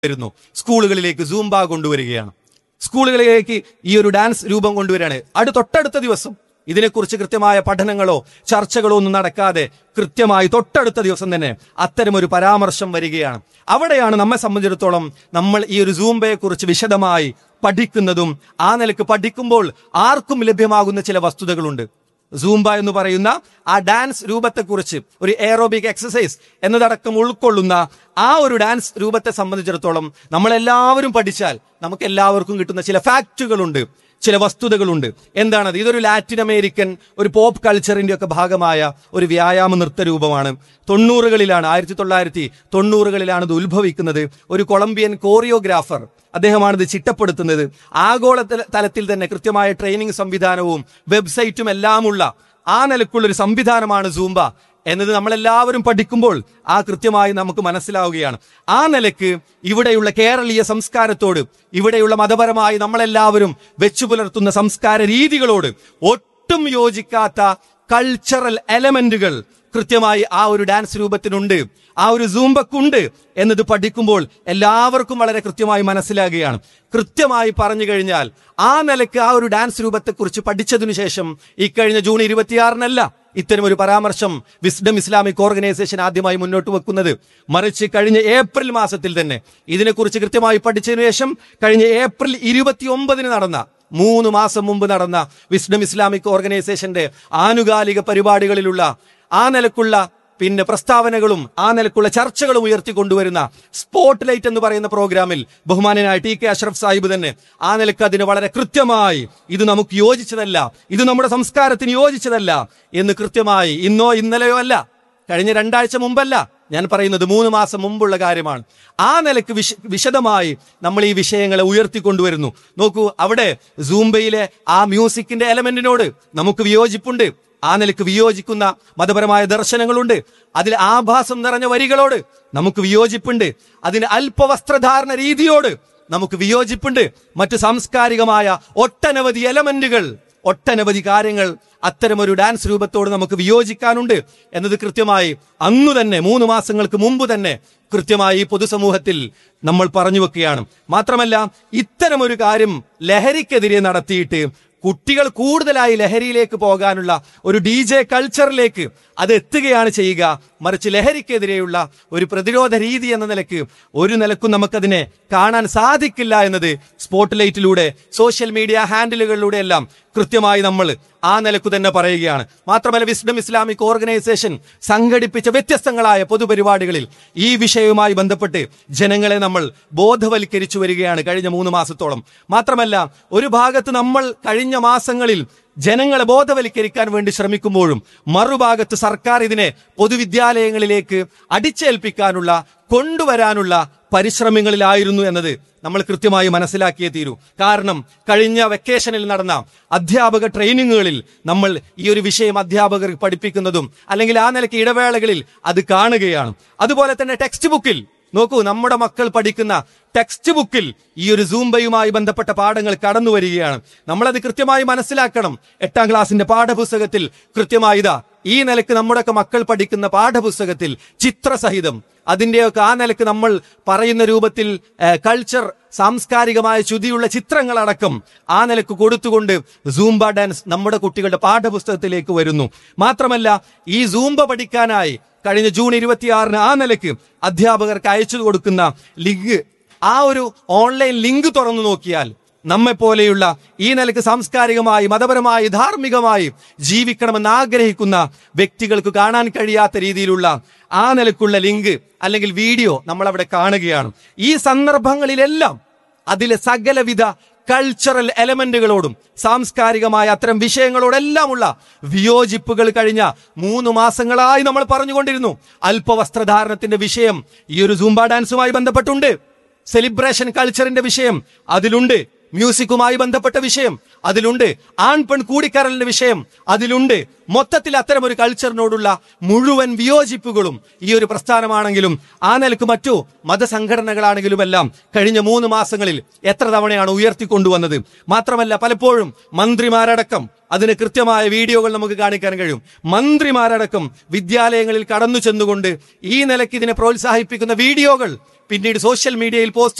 വരുന്നു സ്കൂളുകളിലേക്ക് സൂംബ കൊണ്ടുവരികയാണ് സ്കൂളുകളിലേക്ക് ഈ ഒരു ഡാൻസ് രൂപം കൊണ്ടുവരികയാണ് അടു തൊട്ടടുത്ത ദിവസം ഇതിനെക്കുറിച്ച് കൃത്യമായ പഠനങ്ങളോ ചർച്ചകളോ ഒന്നും നടക്കാതെ കൃത്യമായി തൊട്ടടുത്ത ദിവസം തന്നെ അത്തരമൊരു പരാമർശം വരികയാണ് അവിടെയാണ് നമ്മെ സംബന്ധിച്ചിടത്തോളം നമ്മൾ ഈ ഒരു സൂംബയെ കുറിച്ച് വിശദമായി പഠിക്കുന്നതും ആ നിലക്ക് പഠിക്കുമ്പോൾ ആർക്കും ലഭ്യമാകുന്ന ചില വസ്തുതകളുണ്ട് സൂംബ എന്ന് പറയുന്ന ആ ഡാൻസ് രൂപത്തെക്കുറിച്ച് ഒരു എയറോബിക് എക്സസൈസ് എന്നതടക്കം ഉൾക്കൊള്ളുന്ന ആ ഒരു ഡാൻസ് രൂപത്തെ സംബന്ധിച്ചിടത്തോളം നമ്മൾ എല്ലാവരും പഠിച്ചാൽ നമുക്ക് എല്ലാവർക്കും കിട്ടുന്ന ചില ഫാക്റ്റുകളുണ്ട് ചില വസ്തുതകളുണ്ട് എന്താണത് ഇതൊരു ലാറ്റിൻ അമേരിക്കൻ ഒരു പോപ്പ് കൾച്ചറിന്റെ ഒക്കെ ഭാഗമായ ഒരു വ്യായാമ നൃത്ത രൂപമാണ് തൊണ്ണൂറുകളിലാണ് ആയിരത്തി തൊള്ളായിരത്തി തൊണ്ണൂറുകളിലാണ് ഇത് ഉത്ഭവിക്കുന്നത് ഒരു കൊളംബിയൻ കോറിയോഗ്രാഫർ അദ്ദേഹമാണ് ഇത് ചിട്ടപ്പെടുത്തുന്നത് ആഗോള തല- തലത്തിൽ തന്നെ കൃത്യമായ ട്രെയിനിങ് സംവിധാനവും വെബ്സൈറ്റും എല്ലാമുള്ള ആ നിലക്കുള്ള ഒരു സംവിധാനമാണ് സൂംബ എന്നത് നമ്മളെല്ലാവരും പഠിക്കുമ്പോൾ ആ കൃത്യമായി നമുക്ക് മനസ്സിലാവുകയാണ് ആ നിലക്ക് ഇവിടെയുള്ള കേരളീയ സംസ്കാരത്തോട് ഇവിടെയുള്ള മതപരമായി നമ്മളെല്ലാവരും വെച്ചു പുലർത്തുന്ന സംസ്കാര രീതികളോട് ഒട്ടും യോജിക്കാത്ത കൾച്ചറൽ എലമെന്റുകൾ കൃത്യമായി ആ ഒരു ഡാൻസ് രൂപത്തിനുണ്ട് ആ ഒരു സൂംബക്കുണ്ട് എന്നത് പഠിക്കുമ്പോൾ എല്ലാവർക്കും വളരെ കൃത്യമായി മനസ്സിലാകുകയാണ് കൃത്യമായി പറഞ്ഞു കഴിഞ്ഞാൽ ആ നിലക്ക് ആ ഒരു ഡാൻസ് രൂപത്തെക്കുറിച്ച് പഠിച്ചതിനു ശേഷം ഇക്കഴിഞ്ഞ ജൂൺ ഇരുപത്തിയാറിനല്ല ഇത്തരം ഒരു പരാമർശം വിസ്ഡം ഇസ്ലാമിക് ഓർഗനൈസേഷൻ ആദ്യമായി മുന്നോട്ട് വെക്കുന്നത് മറിച്ച് കഴിഞ്ഞ ഏപ്രിൽ മാസത്തിൽ തന്നെ ഇതിനെക്കുറിച്ച് കൃത്യമായി പഠിച്ചതിനു ശേഷം കഴിഞ്ഞ ഏപ്രിൽ ഇരുപത്തി ഒമ്പതിന് നടന്ന മൂന്ന് മാസം മുമ്പ് നടന്ന വിസ്ഡം ഇസ്ലാമിക് ഓർഗനൈസേഷന്റെ ആനുകാലിക പരിപാടികളിലുള്ള ആ നിലക്കുള്ള പിന്നെ പ്രസ്താവനകളും ആ നിലക്കുള്ള ചർച്ചകളും ഉയർത്തിക്കൊണ്ടുവരുന്ന സ്പോട്ട് ലൈറ്റ് എന്ന് പറയുന്ന പ്രോഗ്രാമിൽ ബഹുമാനനായ ടി കെ അഷ്റഫ് സാഹിബ് തന്നെ ആ നിലക്ക് അതിന് വളരെ കൃത്യമായി ഇത് നമുക്ക് യോജിച്ചതല്ല ഇത് നമ്മുടെ സംസ്കാരത്തിന് യോജിച്ചതല്ല എന്ന് കൃത്യമായി ഇന്നോ ഇന്നലെയോ അല്ല കഴിഞ്ഞ രണ്ടാഴ്ച മുമ്പല്ല ഞാൻ പറയുന്നത് മൂന്ന് മാസം മുമ്പുള്ള കാര്യമാണ് ആ നിലക്ക് വിശ വിശദമായി നമ്മൾ ഈ വിഷയങ്ങളെ ഉയർത്തിക്കൊണ്ടുവരുന്നു നോക്കൂ അവിടെ സൂംബയിലെ ആ മ്യൂസിക്കിന്റെ എലമെന്റിനോട് നമുക്ക് വിയോജിപ്പുണ്ട് ആ നിലക്ക് വിയോജിക്കുന്ന മതപരമായ ദർശനങ്ങളുണ്ട് അതിൽ ആഭാസം നിറഞ്ഞ വരികളോട് നമുക്ക് വിയോജിപ്പുണ്ട് അതിന് അല്പവസ്ത്രധാരണ രീതിയോട് നമുക്ക് വിയോജിപ്പുണ്ട് മറ്റു സാംസ്കാരികമായ ഒട്ടനവധി എലമെന്റുകൾ ഒട്ടനവധി കാര്യങ്ങൾ അത്തരമൊരു ഡാൻസ് രൂപത്തോട് നമുക്ക് വിയോജിക്കാനുണ്ട് എന്നത് കൃത്യമായി അന്നു തന്നെ മൂന്ന് മാസങ്ങൾക്ക് മുമ്പ് തന്നെ കൃത്യമായി ഈ പൊതുസമൂഹത്തിൽ നമ്മൾ പറഞ്ഞു വെക്കുകയാണ് മാത്രമല്ല ഇത്തരമൊരു കാര്യം ലഹരിക്കെതിരെ നടത്തിയിട്ട് കുട്ടികൾ കൂടുതലായി ലഹരിയിലേക്ക് പോകാനുള്ള ഒരു ഡി ജെ കൾച്ചറിലേക്ക് അത് എത്തുകയാണ് ചെയ്യുക മറിച്ച് ലഹരിക്കെതിരെയുള്ള ഒരു പ്രതിരോധ രീതി എന്ന നിലക്ക് ഒരു നിലക്കും നമുക്കതിനെ കാണാൻ സാധിക്കില്ല എന്നത് സ്പോട്ട് ലൈറ്റിലൂടെ സോഷ്യൽ മീഡിയ ഹാൻഡിലുകളിലൂടെ എല്ലാം കൃത്യമായി നമ്മൾ ആ നിലക്കു തന്നെ പറയുകയാണ് മാത്രമല്ല വിസ്ഡം ഇസ്ലാമിക് ഓർഗനൈസേഷൻ സംഘടിപ്പിച്ച വ്യത്യസ്തങ്ങളായ പൊതുപരിപാടികളിൽ ഈ വിഷയവുമായി ബന്ധപ്പെട്ട് ജനങ്ങളെ നമ്മൾ ബോധവൽക്കരിച്ചു വരികയാണ് കഴിഞ്ഞ മൂന്ന് മാസത്തോളം മാത്രമല്ല ഒരു ഭാഗത്ത് നമ്മൾ കഴിഞ്ഞ മാസങ്ങളിൽ ജനങ്ങളെ ബോധവൽക്കരിക്കാൻ വേണ്ടി ശ്രമിക്കുമ്പോഴും മറുഭാഗത്ത് സർക്കാർ ഇതിനെ പൊതുവിദ്യാലയങ്ങളിലേക്ക് അടിച്ചേൽപ്പിക്കാനുള്ള കൊണ്ടുവരാനുള്ള പരിശ്രമങ്ങളിലായിരുന്നു എന്നത് നമ്മൾ കൃത്യമായി മനസ്സിലാക്കിയേ തീരൂ കാരണം കഴിഞ്ഞ വെക്കേഷനിൽ നടന്ന അധ്യാപക ട്രെയിനിങ്ങുകളിൽ നമ്മൾ ഈ ഒരു വിഷയം അധ്യാപകർ പഠിപ്പിക്കുന്നതും അല്ലെങ്കിൽ ആ നിലയ്ക്ക് ഇടവേളകളിൽ അത് കാണുകയാണ് അതുപോലെ തന്നെ ടെക്സ്റ്റ് ബുക്കിൽ നോക്കൂ നമ്മുടെ മക്കൾ പഠിക്കുന്ന ടെക്സ്റ്റ് ബുക്കിൽ ഈ ഒരു സൂംബയുമായി ബന്ധപ്പെട്ട പാഠങ്ങൾ കടന്നു വരികയാണ് നമ്മളത് കൃത്യമായി മനസ്സിലാക്കണം എട്ടാം ക്ലാസ്സിന്റെ പാഠപുസ്തകത്തിൽ കൃത്യമായി ഇതാ ഈ നിലക്ക് നമ്മുടെയൊക്കെ മക്കൾ പഠിക്കുന്ന പാഠപുസ്തകത്തിൽ ചിത്രസഹിതം അതിന്റെയൊക്കെ ആ നിലക്ക് നമ്മൾ പറയുന്ന രൂപത്തിൽ കൾച്ചർ സാംസ്കാരികമായ ചുതിയുള്ള ചിത്രങ്ങളടക്കം ആ നിലക്ക് കൊടുത്തുകൊണ്ട് സൂംബ ഡാൻസ് നമ്മുടെ കുട്ടികളുടെ പാഠപുസ്തകത്തിലേക്ക് വരുന്നു മാത്രമല്ല ഈ സൂംബ പഠിക്കാനായി കഴിഞ്ഞ ജൂൺ ഇരുപത്തിയാറിന് ആ നിലക്ക് അധ്യാപകർക്ക് അയച്ചു കൊടുക്കുന്ന ലിങ്ക് ആ ഒരു ഓൺലൈൻ ലിങ്ക് തുറന്നു നോക്കിയാൽ നമ്മെ പോലെയുള്ള ഈ നിലക്ക് സാംസ്കാരികമായി മതപരമായി ധാർമ്മികമായി ജീവിക്കണമെന്ന് ആഗ്രഹിക്കുന്ന വ്യക്തികൾക്ക് കാണാൻ കഴിയാത്ത രീതിയിലുള്ള ആ നിലക്കുള്ള ലിങ്ക് അല്ലെങ്കിൽ വീഡിയോ നമ്മൾ അവിടെ കാണുകയാണ് ഈ സന്ദർഭങ്ങളിലെല്ലാം അതിലെ സകലവിധ കൾച്ചറൽ എലമെന്റുകളോടും സാംസ്കാരികമായ അത്തരം വിഷയങ്ങളോടെല്ലാമുള്ള വിയോജിപ്പുകൾ കഴിഞ്ഞ മൂന്ന് മാസങ്ങളായി നമ്മൾ പറഞ്ഞുകൊണ്ടിരുന്നു അല്പവസ്ത്രധാരണത്തിന്റെ വിഷയം ഈ ഒരു സൂംബ ഡാൻസുമായി ബന്ധപ്പെട്ടുണ്ട് സെലിബ്രേഷൻ കൾച്ചറിന്റെ വിഷയം അതിലുണ്ട് മ്യൂസിക്കുമായി ബന്ധപ്പെട്ട വിഷയം അതിലുണ്ട് ആൺ പെൺ കൂടിക്കരലിന്റെ വിഷയം അതിലുണ്ട് മൊത്തത്തിൽ അത്തരം ഒരു കൾച്ചറിനോടുള്ള മുഴുവൻ വിയോജിപ്പുകളും ഈ ഒരു പ്രസ്ഥാനമാണെങ്കിലും ആ നിലക്ക് മറ്റു മതസംഘടനകളാണെങ്കിലും എല്ലാം കഴിഞ്ഞ മൂന്ന് മാസങ്ങളിൽ എത്ര തവണയാണ് ഉയർത്തിക്കൊണ്ടുവന്നത് മാത്രമല്ല പലപ്പോഴും മന്ത്രിമാരടക്കം അതിന് കൃത്യമായ വീഡിയോകൾ നമുക്ക് കാണിക്കാൻ കഴിയും മന്ത്രിമാരടക്കം വിദ്യാലയങ്ങളിൽ കടന്നു ചെന്നുകൊണ്ട് ഈ നിലയ്ക്ക് ഇതിനെ പ്രോത്സാഹിപ്പിക്കുന്ന വീഡിയോകൾ പിന്നീട് സോഷ്യൽ മീഡിയയിൽ പോസ്റ്റ്